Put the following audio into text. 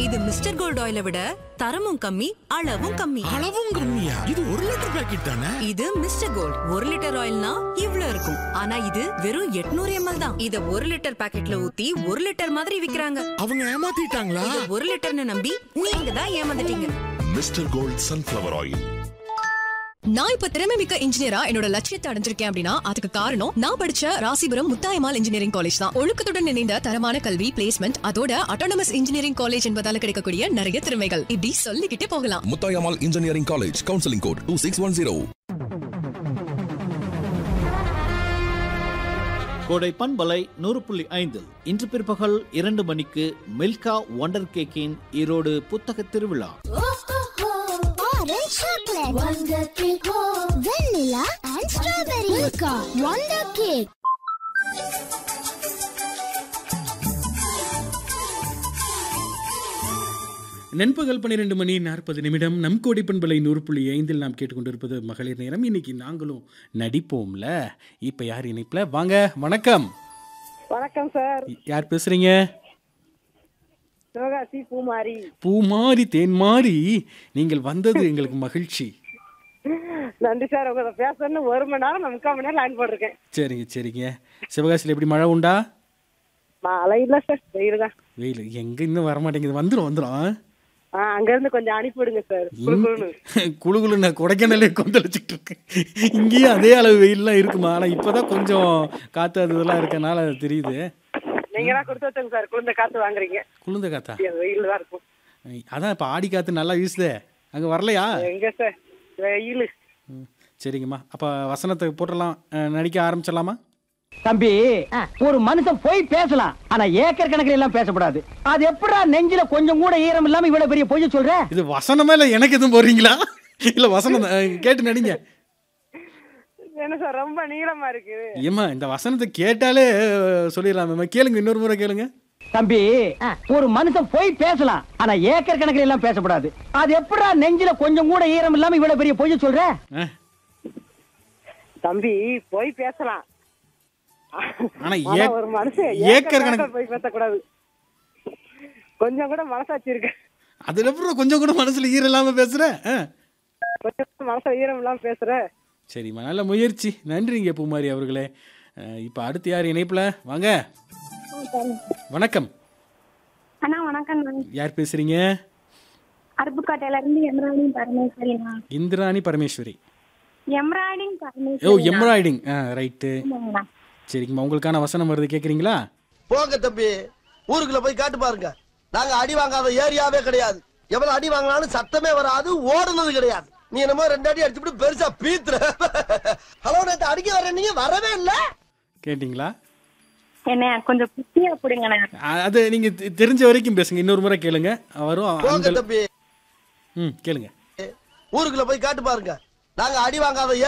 இது Mister gold ஆயிலை விட தரமும் கம்மி அளவும் கம்மி அளவும் கம்மியா இது ஒரு லிட்டர் பாக்கெட் தானே இது மிஸ்டர் கோல்ட் ஒரு லிட்டர் ஆயில்னா இவ்ளோ இருக்கும் ஆனா இது வெறும் 800 எம்எல் தான் இத ஒரு லிட்டர் பாக்கெட்ல ஊத்தி ஒரு லிட்டர் மாதிரி விக்கிறாங்க அவங்க ஏமாத்திட்டாங்களா இத ஒரு லிட்டர்னு நம்பி நீங்க தான் ஏமாந்துட்டீங்க மிஸ்டர் கோல்ட் சன்ஃப்ளவர் ஆயில் நான் இப்ப திறமை மிக்க இன்ஜினியரா என்னோட லட்சியத்தை அடைஞ்சிருக்கேன் அப்படின்னா அதுக்கு காரணம் நான் படிச்ச ராசிபுரம் முத்தாயமால் இன்ஜினியரிங் காலேஜ் தான் ஒழுக்கத்துடன் இணைந்த தரமான கல்வி பிளேஸ்மெண்ட் அதோட அட்டானமஸ் இன்ஜினியரிங் காலேஜ் என்பதால கிடைக்கக்கூடிய நிறைய திறமைகள் இப்படி சொல்லிக்கிட்டே போகலாம் Muthayammal engineering college counselling code two six one zero கோடை பண்பலை நூறு புள்ளி ஐந்து இன்று பிற்பகல் இரண்டு மணிக்கு மில்கா ஒண்டர் கேக்கின் ஈரோடு புத்தக திருவிழா Orange chocolate, Wonder Cake, Vanilla and Strawberry, Milka, Wonder Cake. நண்பகல் பன்னிரெண்டு மணி நாற்பது நிமிடம் நம் கோடி பண்பலை நூறு புள்ளி ஐந்தில் நாம் கேட்டுக்கொண்டிருப்பது மகளிர் நேரம் இன்னைக்கு நாங்களும் நடிப்போம்ல இப்போ யார் இணைப்பில் வாங்க வணக்கம் வணக்கம் சார் யார் பேசுறீங்க சிவகாசி பூமாரி பூ மாறி தேன் மாறி நீங்கள் வந்தது எங்களுக்கு மகிழ்ச்சி நன்றி சார் உங்களை பேசணும்னு ஒரு மணி நேரம் நான் முக்கால் மணி நேரம் லைன் போட்டிருக்கேன் சரிங்க சரிங்க சிவகாசியில் எப்படி மழை உண்டா மழை இல்லை சார் வெயில் தான் வெயில் எங்கே இன்னும் வர மாட்டேங்குது வந்துடும் வந்துடும் ஆ அங்கேருந்து கொஞ்சம் அனுப்பி விடுங்க சார் குழுக்குழுன்னு குழு குழு நான் கொடைக்கானலே கொந்தளிச்சிட்டு இருக்கேன் இங்கேயும் அதே அளவு வெயில்லாம் இருக்குமா ஆனால் இப்போதான் கொஞ்சம் காற்று அது இதெல்லாம் இருக்கனால அது தெரியுது நீங்க தான் கொடுத்து வச்சுங்க சார் குளிர்ந்த காத்து வாங்குறீங்க குளிர்ந்த காத்தா வெயில் தான் இருக்கும் அதான் இப்போ ஆடி காற்று நல்லா வீசுதே அங்கே வரலையா எங்க சார் வெயில் ம், சரிங்கம்மா அப்போ வசனத்தை போட்டுடலாம் அஹ், நடிக்க ஆரம்பிச்சிடலாமா தம்பி ஒரு மனுஷன் போய் பேசலாம் ஆனா ஏக்கர் கணக்கில் எல்லாம் பேசக்கூடாது அது எப்படா நெஞ்சில கொஞ்சம் கூட ஈரம் இல்லாம இவ்வளவு பெரிய பொய்ய சொல்ற இது வசனமே இல்லை எனக்கு எதுவும் போடுறீங்களா இல்லை வசனம் தான். அஹ், கேட்டு நடிங்க என்ன சார் ரொம்ப நீளமா இருக்கு ஏம்மா இந்த வசனத்தை கேட்டாலே அஹ், சொல்லிடலாமேம்மா கேளுங்க இன்னொரு முறை கேளுங்க தம்பி ஒரு மனுஷன் போய் பேசலாம் ஆனா ஏக்கர் கணக்கில் எல்லாம் பேசக்கூடாது அது எப்படா நெஞ்சில கொஞ்சம் கூட ஈரம் இல்லாம இவ்வளவு பெரிய பொய்ய சொல்ற அஹ், தம்பி போய் பேசலாம் ஆனா ஆனா ஏக்- ஒரு மனுஷன் ஏக்கர் ஏக்கர் கணக்கு- கணக்கில் போய் பேசக்கூடாது கொஞ்சம் கூட மனசாட்சி இருக்கு அதுல அப்புறம் கொஞ்சம் கூட மனசுல ஈரம் இல்லாம பேசுற அஹ். கொஞ்சம் கூட மனசுல ஈரம் இல்லாம பேசுற சரிம்மா நல்ல முயற்சி நன்றிங்க பூமாரி அவர்களே அஹ், இப்போ அடுத்து யார் இணைப்புல வாங்க வணக்கம் அண்ணா வணக்கம் நான் யார் பேசுறீங்க அருப்புக்கோட்டையில இருந்து எம்ராய்டிங் பரமேஸ்வரிண்ணா இந்திராணி பரமேஸ்வரி எம்ராய்டிங் ஓ பரமேஸ்வரி எம்ப்ராய்டிங் ஆ ரைட்டு சரிங்கம்மா உங்களுக்கான வசனம் வருது கேட்குறீங்களா போங்க தம்பி ஊருக்குள்ள போய் காட்டு பாருங்க நாங்க அடி வாங்காத ஏரியாவே கிடையாது எவ்வளவு அடி வாங்கினாலும் சத்தமே வராது ஓடுனது கிடையாது நீ என்னமோ ரெண்டு அடி அடிச்சுட்டு பெருசா பீத்துற ஹலோ நேத்து அடிக்க வர நீங்க வரவே இல்ல கேட்டிங்களா என்ன கொஞ்சம் குட்டியா பிடிங்கண்ணே அ- அது நீங்க தெ- தெரிஞ்ச வரைக்கும் பேசுங்க இன்னொரு முறை கேளுங்க வரும் போங்க அந்த தம்பி ம் கேளுங்க ஊருக்குள்ள போய் காட்டு பாருங்க நாங்க அடி வாங்காத